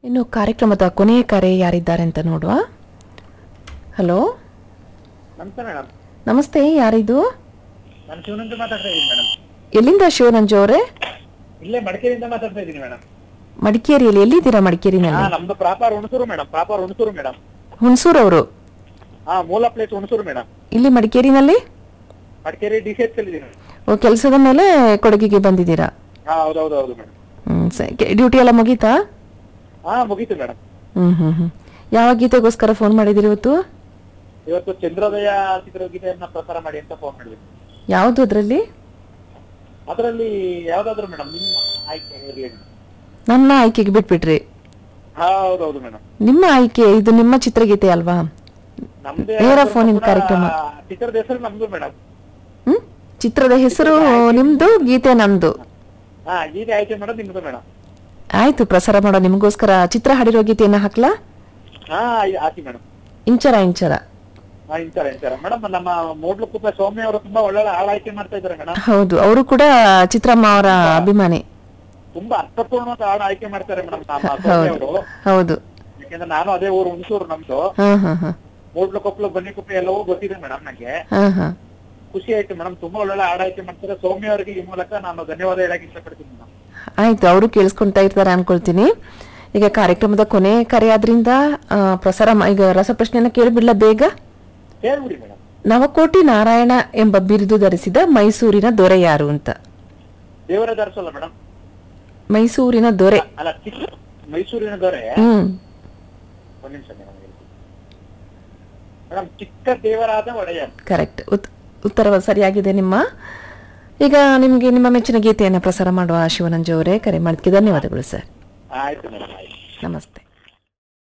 ಇನ್ನು ಕಾರ್ಯಕ್ರಮದ ಕೊನೆಯ ಕರೆ ಯಾರಿದ್ದಾರೆ ಅಂತ ನೋಡುವ ಹಲೋ ನಮಸ್ತೆ ಮೇಡಮ್ ನಮಸ್ತೆ ಯಾರಿದು ನಾನು ಶಿವನಂತ ಮಾತಾಡ್ತಾ ಇದ್ದೀನಿ ಮೇಡಮ್ ಎಲ್ಲಿಂದ ಶಿವನಂಜು ಅವರೇ ಇಲ್ಲೇ ಮಡಿಕೇರಿಯಿಂದ ಮಾತಾಡ್ತಾ ಇದ್ದೀನಿ ಮೇಡಮ್ ಮಡಿಕೇರಿಯಲ್ಲಿ ಎಲ್ಲಿದ್ದೀರಾ ಹಾ ಮಡಿಕೇರಿನಲ್ಲಿ ನಮ್ದು proper Hunsur madam proper Hunsur madam Hunsur ಅವರು ಹಾ ಮೂಲ ಪ್ಲೇಸ್ ಹುಣಸೂರು ಮೇಡಮ್ ಇಲ್ಲಿ ಮಡಿಕೇರಿನಲ್ಲಿ ಮಡಿಕೇರಿ ಡಿ ಸಿ ಎಚ್ ಇದ್ದೀನಿ ಓ ಕೆಲಸದ ಮೇಲೆ ಕೊಡಗಿಗೆ ಬಂದಿದ್ದೀರಾ ಹಾ ಹೌದು ಹೌದು ಹೌದು ಮೇಡಮ್ ಹ್ಮ್ ಸರಿ ಡ್ಯೂಟಿ ಎಲ್ಲ ಮುಗೀತಾ ಹಾ ಮುಗೀತು ಮೇಡಮ್ ಹ್ಮ್ ಹ್ಮ್ ಹ್ಮ್ ಯಾವ ಗೀತೆಗೋಸ್ಕರ ಫೋನ್ ಮಾಡಿದಿರಿ ಇವತ್ತು ಇವತ್ತು ಚಂದ್ರೋದಯ ಚಿತ್ರಗೀತೆಯನ್ನ ಪ್ರಸಾರ ಮಾಡಿ ಅಂತ ಫೋನ್ ಮಾಡಿದ್ವಿ ಯಾವುದು ಅದರಲ್ಲಿ ಅದರಲ್ಲಿ ಯಾವ್ದಾದ್ರು ಮೇಡಮ್ ನಿಮ್ಮ ಆಯ್ಕೆ ಇರ್ಲಿ madam. ನನ್ನ ಆಯ್ಕೆಗೆ ಬಿಟ್ಬಿಟ್ರಿ ಹಾ ಹೌದು ಹೌದು ಮೇಡಮ್ ನಿಮ್ಮ ಆಯ್ಕೆ ಇದು ನಿಮ್ಮ ಚಿತ್ರಗೀತೆ ಅಲ್ವಾ ನಮ್ದೇ ನೇರ ಆದ್ರೂ phone in ಕೂಡ ಕಾರ್ಯಕ್ರಮ. ಚಿತ್ರದ ಹೆಸರು ನಮ್ದು ಮೇಡಮ್ ಹ್ಮ್ ಚಿತ್ರದ ಹೆಸರು ನಿಮ್ದು ಗೀತೆ ನಮ್ದು ಹಾ ಗೀತೆ ಆಯ್ಕೆ ಮಾಡೋದು ನಿಮ್ದು ಮೇಡಮ್ ಆಯ್ತು ಪ್ರಸಾರ ಮಾಡೋ ನಿಮಗೋಸ್ಕರ ಚಿತ್ರ ಹಾಡಿರೋ ಗೀತೆಯನ್ನ ಹಾಕ್ಲಾ ಹಾ ಆಯ್- ಹಾಕಿ ಮೇಡಮ್ ಇಂಚರ ಇಂಚರ ಹಾ ಇಂಚಾರ ಇಂಚಾರ ಮೇಡಮ್ ನಮ್ಮ ಮೂಡ್ಲುಕುಪ್ಪ ಸೌಮ್ಯ ಅವರು ತುಂಬಾ ಒಳ್ಳೊಳ್ಳೆ ಹಾಳು ಆಯ್ಕೆ ಮಾಡ್ತಾ ಇದ್ದಾರೆ ಮೇಡಮ್ ಹೌದು ಅವರು ಕೂಡ ಚಿತ್ರಮ್ಮ ಅವರ ಅಭಿಮಾನಿ ತುಂಬಾ ಅರ್ಥಪೂರ್ಣವಾದ ಹಾಡು ಆಯ್ಕೆ ಮಾಡ್ತಾರೆ ಮೇಡಮ್ ನಮ್ಮ ಸೌಮ್ಯ ಹೌದು ಅವರು ಹೌದು ಯಾಕಂದ್ರೆ ನಾನು ಅದೇ ಊರು ಹುಣಸೂರು ನಮ್ದು ಹಾ ಹಾ ಹಾ ಮೂಡ್ಲು ಕೊಪ್ಪಲು ಬನ್ನಿಕೊಪ್ಪಲು ಎಲ್ಲವೂ ಗೊತ್ತಿದೆ ಮೇಡಮ್ ನಂಗೆ ಹಾ ಹಾ ಖುಷಿ ಆಯ್ತು ಮೇಡಮ್ ತುಂಬಾ ಒಳ್ಳೊಳ್ಳೆ ಹಾಡು ಆಯ್ಕೆ ಮಾಡ್ತಾರೆ ಸೌಮ್ಯ ಅವರಿಗೆ ಈ ಮೂಲಕ ನಾನು ಧನ್ಯವಾದ ಹೇಳಕ್ ಇಷ್ಟಪಡ್ತೀನಿ ಮೇಡಮ್ ಆಯ್ತು ಅವರು ಕೇಳಿಸ್ಕೊಂತಾ ಇರ್ತಾರೆ ಅನ್ಕೊಳ್ತೀನಿ ಈಗ ಕಾರ್ಯಕ್ರಮದ ಕೊನೆ ಕರೆ ಆದ್ರಿಂದ ಆ, ಪ್ರಸಾರ ಮಾ- ಈಗ ರಸಪ್ರಶ್ನೆಯನ್ನ ಕೇಳಿಬಿಡ್ಲ ಬೇಗ ಹೇಳ್ಬಿಡಿ ಮೇಡಮ್ ನವಕೋಟಿ ನಾರಾಯಣ ಎಂಬ ಬಿರುದು ಧರಿಸಿದ ಮೈಸೂರಿನ ದೊರೆ ಯಾರು ಅಂತ ದೇವರ ಧರಿಸಲ್ಲ ಮೇಡಮ್ ಮೈಸೂರಿನ ದೊರೆ ಅಲ್ಲ ಚಿಕ್ಕ ಮೈಸೂರಿನ ದೊರೆ ಹ್ಮ್ ಒಂದ್ ನಿಮಿಷ ಮೇಡಮ್ ಮೇಡಮ್ ಚಿಕ್ಕ ದೇವರಾದ ಒಡೆಯ ಕರೆಕ್ಟ್ ಉತ್ತರ ಸರಿಯಾಗಿದೆ ನಿಮ್ಮ ಈಗ ನಿಮಗೆ ನಿಮ್ಮ ಮೆಚ್ಚಿನ ಗೀತೆಯನ್ನು ಪ್ರಸಾರ ಮಾಡುವ ಶಿವನಂಜು ಅವರೇ ಕರೆ ಮಾಡೋದಕ್ಕೆ ಧನ್ಯವಾದಗಳು ಸರ್ ಆಯ್ತು ಮೇಡಮ್ ಆಯ್ತು ನಮಸ್ತೆ